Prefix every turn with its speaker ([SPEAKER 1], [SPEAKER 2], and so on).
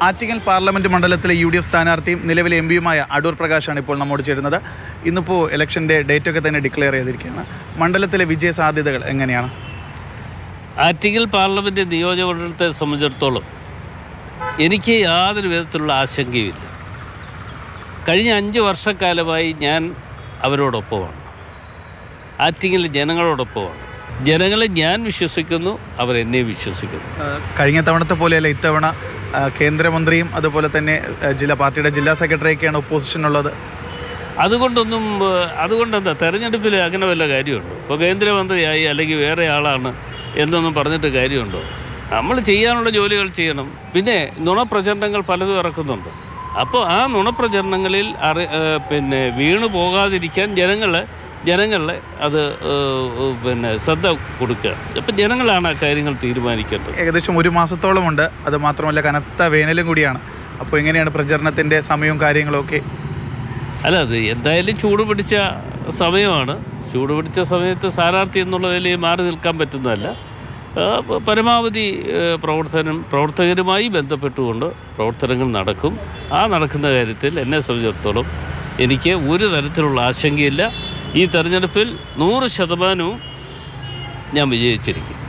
[SPEAKER 1] Attingal parliament മണ്ഡലത്തിലെ U D F സ്ഥാനാർത്ഥിയും നിലവിലെ എം പിയുമായ അടൂർ പ്രകാശാണ് ഇപ്പോൾ നമ്മോട് ചേരുന്നത് ഇന്നിപ്പോൾ ഇലക്ഷൻ്റെ ഡേറ്റൊക്കെ തന്നെ ഡിക്ലെയർ ചെയ്തിരിക്കുകയാണ് മണ്ഡലത്തിലെ വിജയ സാധ്യതകൾ എങ്ങനെയാണ്
[SPEAKER 2] ആറ്റിങ്ങൽ പാർലമെൻറ്റ് നിയോജകമണ്ഡലത്തെ സംബന്ധിച്ചിടത്തോളം എനിക്ക് യാതൊരു വിധത്തിലുള്ള ആശങ്കയുമില്ല കഴിഞ്ഞ അഞ്ച് വർഷക്കാലമായി ഞാൻ അവരോടൊപ്പമാണ് ആറ്റിങ്ങൽ ജനങ്ങളോടൊപ്പമാണ് ജനങ്ങളെ ഞാൻ വിശ്വസിക്കുന്നു അവർ എന്നെ വിശ്വസിക്കുന്നു
[SPEAKER 1] ഏഹ് കഴിഞ്ഞ തവണത്തെ പോലെയല്ല ഇത്തവണ ഏഹ് കേന്ദ്രമന്ത്രിയും അതുപോലെ തന്നെ ഏഹ് ജില്ലാ പാർട്ടിയുടെ ജില്ലാ സെക്രട്ടറിയൊക്കെയാണ് ഒപ്പോസിഷനുള്ളത്
[SPEAKER 2] അതുകൊണ്ടൊന്നും ഏഹ്, അതുകൊണ്ടെന്താ തെരഞ്ഞെടുപ്പിൽ അങ്ങനെ വല്ല കാര്യമുണ്ടോ ഇപ്പോൾ കേന്ദ്രമന്ത്രിയായി അല്ലെങ്കിൽ വേറെ ആളാണ് എന്നൊന്നും പറഞ്ഞിട്ട് കാര്യമുണ്ടോ നമ്മൾ ചെയ്യാനുള്ള ജോലികൾ ചെയ്യണം പിന്നെ നുണപ്രചരണങ്ങൾ പലതും ഇറക്കുന്നുണ്ട് അപ്പോൾ ആ നുണപ്രചരണങ്ങളിൽ അറി ഏഹ്, പിന്നെ വീണു പോകാതിരിക്കാൻ ജനങ്ങളെ ജനങ്ങളെ അത് ഏഹ്, പിന്നെ ശ്രദ്ധ കൊടുക്കുക അപ്പം ജനങ്ങളാണ് ആ കാര്യങ്ങൾ തീരുമാനിക്കേണ്ടത്
[SPEAKER 1] ഏകദേശം ഒരു മാസത്തോളമുണ്ട് അത് മാത്രമല്ല കനത്ത വേനലും കൂടിയാണ് അപ്പോൾ എങ്ങനെയാണ് പ്രചരണത്തിൻ്റെ സമയവും കാര്യങ്ങളും ഒക്കെ
[SPEAKER 2] അല്ല അത് എന്തായാലും ചൂട് പിടിച്ച സമയമാണ് ചൂട് പിടിച്ച സമയത്ത് സ്ഥാനാർത്ഥി എന്നുള്ളതിൽ മാറി നിൽക്കാൻ പറ്റുന്നതല്ല ആ, പ- പരമാവധി ഏ, പ്രവർത്തനം പ്രവർത്തകരുമായി ബന്ധപ്പെട്ടുകൊണ്ട് പ്രവർത്തനങ്ങൾ നടക്കും ആ നടക്കുന്ന കാര്യത്തിൽ എന്നെ സംബന്ധിച്ചിടത്തോളം എനിക്ക് ഒരു തരത്തിലുള്ള ആശങ്കയില്ല ഈ തെരഞ്ഞെടുപ്പിൽ നൂറ് ശതമാനവും ഞാൻ വിജയിച്ചിരിക്കും